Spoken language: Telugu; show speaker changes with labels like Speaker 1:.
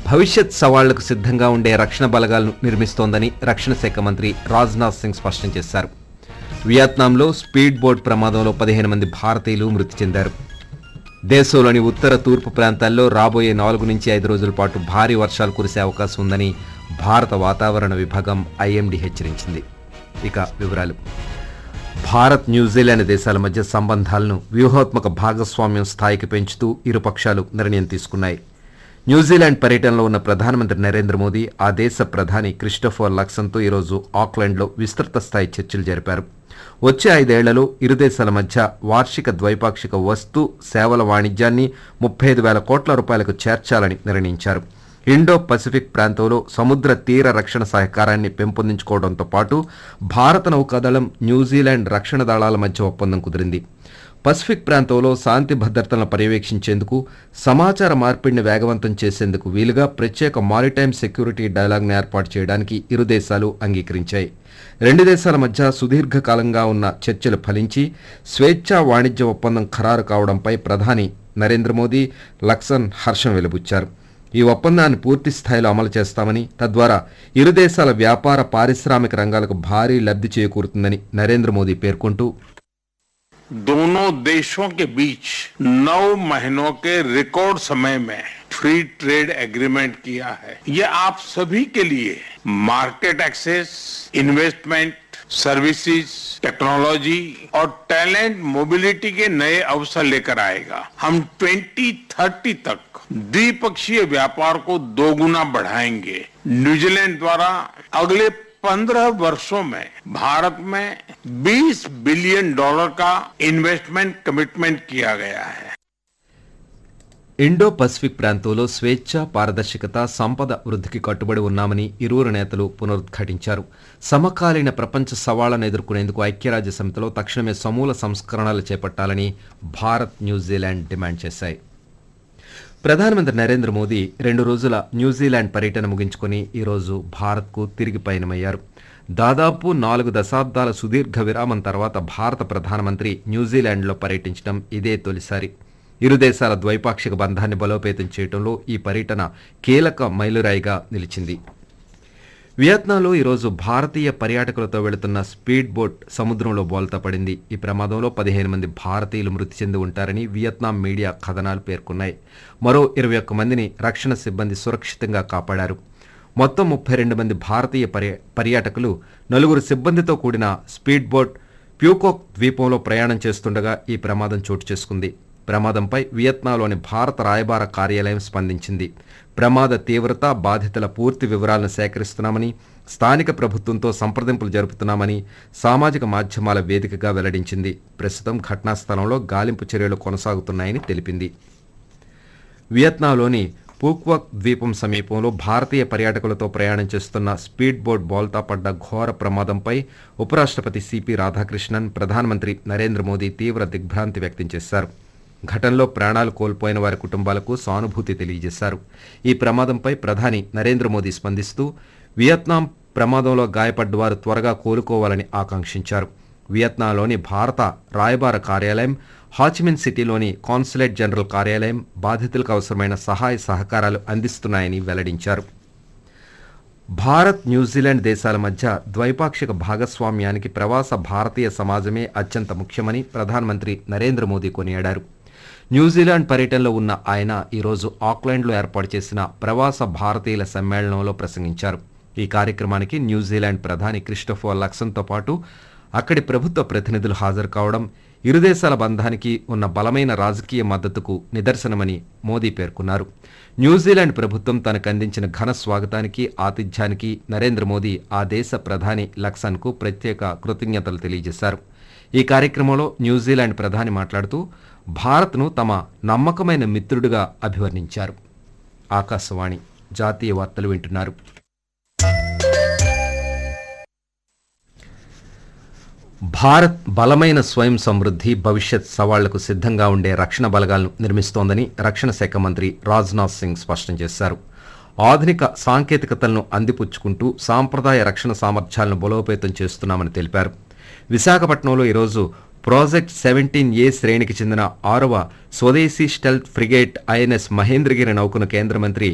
Speaker 1: భవిష్యత్ సవాళ్లకు సిద్ధంగా ఉండే రక్షణ బలగాలను నిర్మిస్తోందని రక్షణ శాఖ మంత్రి రాజ్నాథ్ సింగ్ స్పష్టం చేశారు వియత్నాంలో స్పీడ్ బోట్ ప్రమాదంలో పదిహేను మంది భారతీయులు మృతి చెందారు దేశంలోని ఉత్తర తూర్పు ప్రాంతాల్లో రాబోయే నాలుగు నుంచి ఐదు రోజుల పాటు భారీ వర్షాలు కురిసే అవకాశం ఉందని భారత వాతావరణ విభాగం ఐఎండీ హెచ్చరించింది ఇక వివరాలు భారత్ న్యూజిలాండ్ దేశాల మధ్య సంబంధాలను వ్యూహాత్మక భాగస్వామ్యం స్థాయికి పెంచుతూ ఇరు పక్షాలు నిర్ణయం తీసుకున్నాయి న్యూజిలాండ్ పర్యటనలో ఉన్న ప్రధానమంత్రి నరేంద్ర మోదీ ఆ దేశ ప్రధాని క్రిస్టోఫర్ లక్సన్తో ఈరోజు ఆక్లాండ్లో విస్తృత స్థాయి చర్చలు జరిపారు వచ్చే ఐదేళ్లలో ఇరు దేశాల మధ్య వార్షిక ద్వైపాక్షిక వస్తు సేవల వాణిజ్యాన్ని ముప్పై ఐదు వేల కోట్ల రూపాయలకు చేర్చాలని నిర్ణయించారు ఇండో పసిఫిక్ ప్రాంతంలో సముద్ర తీర రక్షణ సహకారాన్ని పెంపొందించుకోవడంతో పాటు భారత నౌకాదళం న్యూజిలాండ్ రక్షణ దళాల మధ్య ఒప్పందం కుదిరింది పసిఫిక్ ప్రాంతంలో శాంతి భద్రతలను పర్యవేక్షించేందుకు సమాచార మార్పిడిని వేగవంతం చేసేందుకు వీలుగా ప్రత్యేక మారిటైమ్ సెక్యూరిటీ డైలాగ్ను ఏర్పాటు చేయడానికి ఇరు దేశాలు అంగీకరించాయి రెండు దేశాల మధ్య సుదీర్ఘకాలంగా ఉన్న చర్చలు ఫలించి స్వేచ్ఛా వాణిజ్య ఒప్పందం ఖరారు కావడంపై ప్రధాని నరేంద్ర మోదీ లక్సన్ హర్షం వెలుబుచ్చారు ఈ ఒప్పందాన్ని పూర్తి స్థాయిలో అమలు చేస్తామని తద్వారా ఇరు దేశాల వ్యాపార పారిశ్రామిక రంగాలకు భారీ లబ్ధి చేకూరుతుందని నరేంద్ర మోదీ పేర్కొంటూ
Speaker 2: दोनों देशों के बीच नौ महीनों के रिकॉर्ड समय में फ्री ट्रेड एग्रीमेंट किया है ये आप सभी के लिए market access investment services technology और टैलेंट मोबिलिटी के नए अवसर लेकर आएगा हम 2030 तक द्विपक्षीय व्यापार को दोगुना बढ़ाएंगे न्यूजीलैंड द्वारा अगले पंद्रह वर्षों में भारत में 20 बिलियन डॉलर का इन्वेस्टमेंट कमिटमेंट किया गया है
Speaker 1: ఇండో పసిఫిక్ ప్రాంతంలో స్వేచ్ఛ పారదర్శకత సంపద వృద్ధికి కట్టుబడి ఉన్నామని ఇరువురు నేతలు పునరుద్ఘాటించారు సమకాలీన ప్రపంచ సవాళ్లను ఎదుర్కొనేందుకు ఐక్యరాజ్య సమితిలో తక్షణమే సమూల సంస్కరణలు చేపట్టాలని భారత్ న్యూజిలాండ్ డిమాండ్ చేశాయి ప్రధానమంత్రి నరేంద్ర మోదీ రెండు రోజుల న్యూజిలాండ్ పర్యటన ముగించుకొని ఈరోజు భారత్కు తిరిగి పయనమయ్యారు దాదాపు నాలుగు దశాబ్దాల సుదీర్ఘ విరామం తర్వాత భారత ప్రధానమంత్రి న్యూజిలాండ్లో పర్యటించడం ఇదే తొలిసారి ఇరు దేశాల ద్వైపాక్షిక బంధాన్ని బలోపేతం చేయడంలో ఈ పర్యటన కీలక మైలురాయిగా నిలిచింది వియత్నాంలో ఈరోజు భారతీయ పర్యాటకులతో వెళుతున్న స్పీడ్ బోట్ సముద్రంలో బోల్తా పడింది ఈ ప్రమాదంలో పదిహేను మంది భారతీయులు మృతి చెంది ఉంటారని వియత్నాం మీడియా కథనాలు పేర్కొన్నాయి మరో ఇరవై ఒక్క మందిని రక్షణ సిబ్బంది సురక్షితంగా కాపాడారు మొత్తం ముప్పై రెండు మంది భారతీయ పర్య పర్యాటకులు నలుగురు సిబ్బందితో కూడిన స్పీడ్ బోట్ ప్యూకోక్ ద్వీపంలో ప్రయాణం చేస్తుండగా ఈ ప్రమాదం చోటు చేసుకుంది ప్రమాదంపై వియత్నాంలోని భారత రాయబార కార్యాలయం స్పందించింది ప్రమాద తీవ్రత బాధితుల పూర్తి వివరాలను సేకరిస్తున్నామని స్థానిక ప్రభుత్వంతో సంప్రదింపులు జరుపుతున్నామని సామాజిక మాధ్యమాల వేదికగా వెల్లడించింది ప్రస్తుతం ఘటనా స్థలంలో గాలింపు చర్యలు కొనసాగుతున్నాయని తెలిపింది వియత్నాంలోని పూక్వక్ ద్వీపం సమీపంలో భారతీయ పర్యాటకులతో ప్రయాణం చేస్తున్న స్పీడ్ బోట్ బోల్తా పడ్డ ఘోర ప్రమాదంపై ఉపరాష్ట్రపతి సిపి రాధాకృష్ణన్ ప్రధానమంత్రి నరేంద్ర మోదీ తీవ్ర దిగ్భ్రాంతి వ్యక్తం చేశారు ఘటనలో ప్రాణాలు కోల్పోయిన వారి కుటుంబాలకు సానుభూతి తెలియజేశారు ఈ ప్రమాదంపై ప్రధాని నరేంద్ర మోదీ స్పందిస్తూ వియత్నాం ప్రమాదంలో గాయపడ్డ వారు త్వరగా కోలుకోవాలని ఆకాంక్షించారు వియత్నాంలోని భారత రాయబార కార్యాలయం హాచిమిన్ సిటీలోని కాన్సులేట్ జనరల్ కార్యాలయం బాధితులకు అవసరమైన సహాయ సహకారాలు అందిస్తున్నాయని వెల్లడించారు భారత్ న్యూజిలాండ్ దేశాల మధ్య ద్వైపాక్షిక భాగస్వామ్యానికి ప్రవాస భారతీయ సమాజమే అత్యంత ముఖ్యమని ప్రధానమంత్రి నరేంద్ర మోదీ కొనియాడారు న్యూజిలాండ్ పర్యటనలో ఉన్న ఆయన ఈరోజు ఆక్లాండ్లో ఏర్పాటు చేసిన ప్రవాస భారతీయుల సమ్మేళనంలో ప్రసంగించారు ఈ కార్యక్రమానికి న్యూజిలాండ్ ప్రధాని క్రిస్టోఫర్ లక్సన్తో పాటు అక్కడి ప్రభుత్వ ప్రతినిధులు హాజరు కావడం ఇరు దేశాల బంధానికి ఉన్న బలమైన రాజకీయ మద్దతుకు నిదర్శనమని మోదీ పేర్కొన్నారు న్యూజిలాండ్ ప్రభుత్వం తనకు అందించిన ఘన స్వాగతానికి ఆతిథ్యానికి నరేంద్ర మోదీ ఆ దేశ ప్రధాని లక్సన్కు ప్రత్యేక కృతజ్ఞతలు తెలియజేశారు ఈ కార్యక్రమంలో న్యూజిలాండ్ ప్రధాని మాట్లాడుతూ భారత్ను తమ నమ్మకమైన మిత్రుడిగా అభివర్ణించారు ఆకాశవాణి జాతీయ వార్తలు వింటున్నారు భారత్ బలమైన స్వయం సమృద్ధి భవిష్యత్ సవాళ్లకు సిద్ధంగా ఉండే రక్షణ బలగాలను నిర్మిస్తోందని రక్షణ శాఖ మంత్రి రాజ్నాథ్ సింగ్ స్పష్టం చేశారు ఆధునిక సాంకేతికతలను అందిపుచ్చుకుంటూ సాంప్రదాయ రక్షణ సామర్థ్యాలను బలోపేతం చేస్తున్నామని తెలిపారు విశాఖపట్నంలో ఈరోజు ప్రాజెక్ట్ సెవెంటీన్ ఏ శ్రేణికి చెందిన ఆరవ స్వదేశీ స్టెల్త్ ఫ్రిగేట్ ఐఎన్ఎస్ మహేంద్రగిరి నౌకను కేంద్ర మంత్రి